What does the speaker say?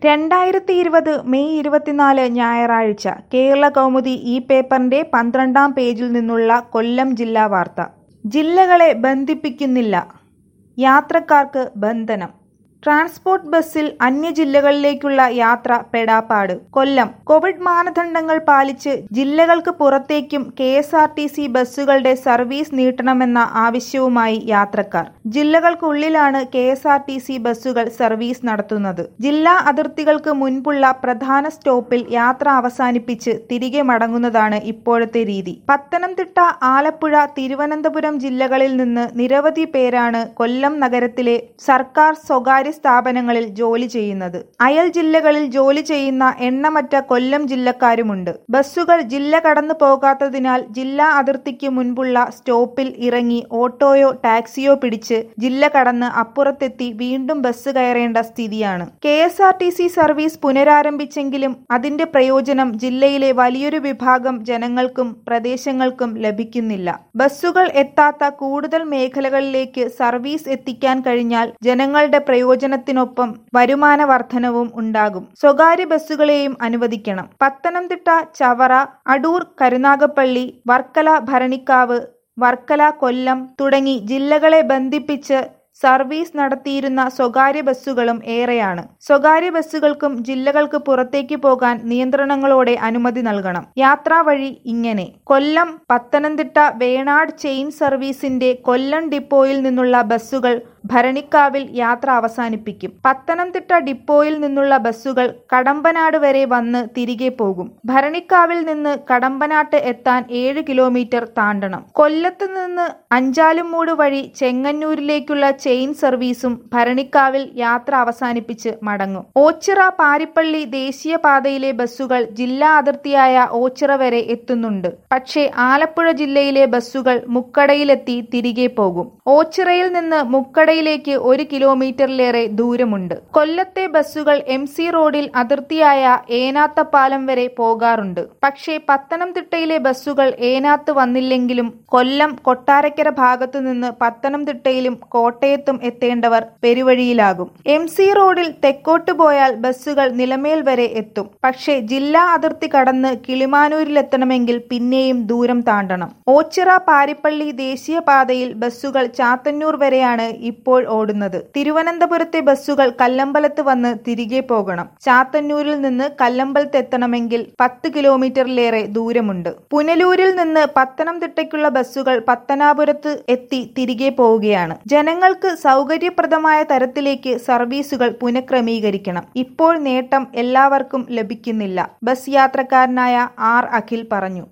രണ്ടായിരത്തി ഇരുപത് മെയ് ഇരുപത്തിനാല് ഞായറാഴ്ച കേരള കൗമുദി ഈ പേപ്പറിന്റെ പന്ത്രണ്ടാം പേജിൽ നിന്നുള്ള കൊല്ലം ജില്ലാ വാർത്ത ജില്ലകളെ ബന്ധിപ്പിക്കുന്നില്ല യാത്രക്കാർക്ക് ബന്ധനം ട്രാൻസ്പോർട്ട് ബസ്സിൽ അന്യ ജില്ലകളിലേക്കുള്ള യാത്ര പെടാപ്പാട് കൊല്ലം കോവിഡ് മാനദണ്ഡങ്ങൾ പാലിച്ച് ജില്ലകൾക്ക് പുറത്തേക്കും K S R T C ബസ്സുകളുടെ സർവീസ് നീട്ടണമെന്ന ആവശ്യവുമായി യാത്രക്കാർ ജില്ലകൾക്കുള്ളിലാണ് K S R T C ബസ്സുകൾ സർവീസ് നടത്തുന്നത് ജില്ലാ അതിർത്തികൾക്ക് മുൻപുള്ള പ്രധാന സ്റ്റോപ്പിൽ യാത്ര അവസാനിപ്പിച്ച് തിരികെ മടങ്ങുന്നതാണ് ഇപ്പോഴത്തെ രീതി പത്തനംതിട്ട ആലപ്പുഴ തിരുവനന്തപുരം ജില്ലകളിൽ നിന്ന് നിരവധി പേരാണ് കൊല്ലം നഗരത്തിലെ സർക്കാർ സ്വകാര്യ സ്ഥാപനങ്ങളിൽ ജോലി ചെയ്യുന്നത് അയൽ ജില്ലകളിൽ ജോലി ചെയ്യുന്ന എണ്ണമറ്റ കൊല്ലം ജില്ലക്കാരുമുണ്ട് ബസ്സുകൾ ജില്ല കടന്നു പോകാത്തതിനാൽ ജില്ലാ അതിർത്തിക്ക് മുൻപുള്ള സ്റ്റോപ്പിൽ ഇറങ്ങി ഓട്ടോയോ ടാക്സിയോ പിടിച്ച് ജില്ല കടന്ന് അപ്പുറത്തെത്തി വീണ്ടും ബസ് കയറേണ്ട സ്ഥിതിയാണ് K S R T C service പുനരാരംഭിച്ചെങ്കിലും അതിന്റെ പ്രയോജനം ജില്ലയിലെ വലിയൊരു വിഭാഗം ജനങ്ങൾക്കും പ്രദേശങ്ങൾക്കും ലഭിക്കുന്നില്ല ബസ്സുകൾ എത്താത്ത കൂടുതൽ മേഖലകളിലേക്ക് സർവീസ് എത്തിക്കാൻ കഴിഞ്ഞാൽ ജനങ്ങളുടെ പ്രയോജനത്തിനൊപ്പം വരുമാന വർധനവും ഉണ്ടാകും സ്വകാര്യ ബസ്സുകളെയും അനുവദിക്കണം പത്തനംതിട്ട ചവറ അടൂർ കരുനാഗപ്പള്ളി വർക്കല ഭരണിക്കാവ് വർക്കല കൊല്ലം തുടങ്ങി ജില്ലകളെ ബന്ധിപ്പിച്ച് സർവീസ് നടത്തിയിരുന്ന സ്വകാര്യ ബസ്സുകളും ഏറെയാണ് സ്വകാര്യ ബസ്സുകൾക്കും ജില്ലകൾക്ക് പുറത്തേക്ക് പോകാൻ നിയന്ത്രണങ്ങളോടെ അനുമതി നൽകണം യാത്രാ വഴി ഇങ്ങനെ കൊല്ലം പത്തനംതിട്ട വേണാട് ചെയിൻ സർവീസിന്റെ കൊല്ലം ഡിപ്പോയിൽ നിന്നുള്ള ബസ്സുകൾ ഭരണിക്കാവിൽ യാത്ര അവസാനിപ്പിക്കും പത്തനംതിട്ട ഡിപ്പോയിൽ നിന്നുള്ള ബസ്സുകൾ കടമ്പനാട് വരെ വന്ന് തിരികെ പോകും ഭരണിക്കാവിൽ നിന്ന് കടമ്പനാട്ട് എത്താൻ ഏഴ് കിലോമീറ്റർ താണ്ടണം കൊല്ലത്ത് നിന്ന് അഞ്ചാലുമൂട് വഴി ചെങ്ങന്നൂരിലേക്കുള്ള ചെയിൻ സർവീസും ഭരണിക്കാവിൽ യാത്ര അവസാനിപ്പിച്ച് മടങ്ങും ഓച്ചിറ പാരിപ്പള്ളി ദേശീയപാതയിലെ ബസ്സുകൾ ജില്ലാ അതിർത്തിയായ ഓച്ചിറ വരെ എത്തുന്നുണ്ട് പക്ഷേ ആലപ്പുഴ ജില്ലയിലെ ബസ്സുകൾ മുക്കടയിലെത്തി തിരികെ പോകും ഓച്ചിറയിൽ നിന്ന് മുക്കടയിലേക്ക് ഒരു കിലോമീറ്ററിലേറെ ദൂരമുണ്ട് കൊല്ലത്തെ ബസ്സുകൾ എം സി റോഡിൽ അതിർത്തിയായ ഏനാത്തപ്പാലം വരെ പോകാറുണ്ട് പക്ഷേ പത്തനംതിട്ടയിലെ ബസ്സുകൾ ഏനാത്ത് വന്നില്ലെങ്കിലും കൊല്ലം കൊട്ടാരക്കര ഭാഗത്തു നിന്ന് പത്തനംതിട്ടയിലും കോട്ടയത്തും എത്തേണ്ടവർ പെരുവഴിയിലാകും എം സി റോഡിൽ തെക്കോട്ട് പോയാൽ ബസ്സുകൾ നിലമേൽ വരെ എത്തും പക്ഷേ ജില്ലാ അതിർത്തി കടന്ന് കിളിമാനൂരിലെത്തണമെങ്കിൽ പിന്നെയും ദൂരം താണ്ടണം ഓച്ചിറ പാരിപ്പള്ളി ദേശീയപാതയിൽ ബസ്സുകൾ ചാത്തന്നൂർ വരെയാണ് ഇപ്പോൾ ഓടുന്നത് തിരുവനന്തപുരത്തെ ബസ്സുകൾ കല്ലമ്പലത്ത് വന്ന് തിരികെ പോകണം ചാത്തന്നൂരിൽ നിന്ന് കല്ലമ്പലത്ത് എത്തണമെങ്കിൽ പത്ത് കിലോമീറ്ററിലേറെ ദൂരമുണ്ട് പുനലൂരിൽ നിന്ന് പത്തനംതിട്ടയ്ക്കുള്ള ബസ്സുകൾ പത്തനാപുരത്ത് എത്തി തിരികെ പോവുകയാണ് ജനങ്ങൾക്ക് സൗകര്യപ്രദമായ തരത്തിലേക്ക് സർവീസുകൾ പുനഃക്രമീകരിക്കണം ഇപ്പോൾ നേട്ടം എല്ലാവർക്കും ലഭിക്കുന്നില്ല ബസ് യാത്രക്കാരനായ ആർ അഖിൽ പറഞ്ഞു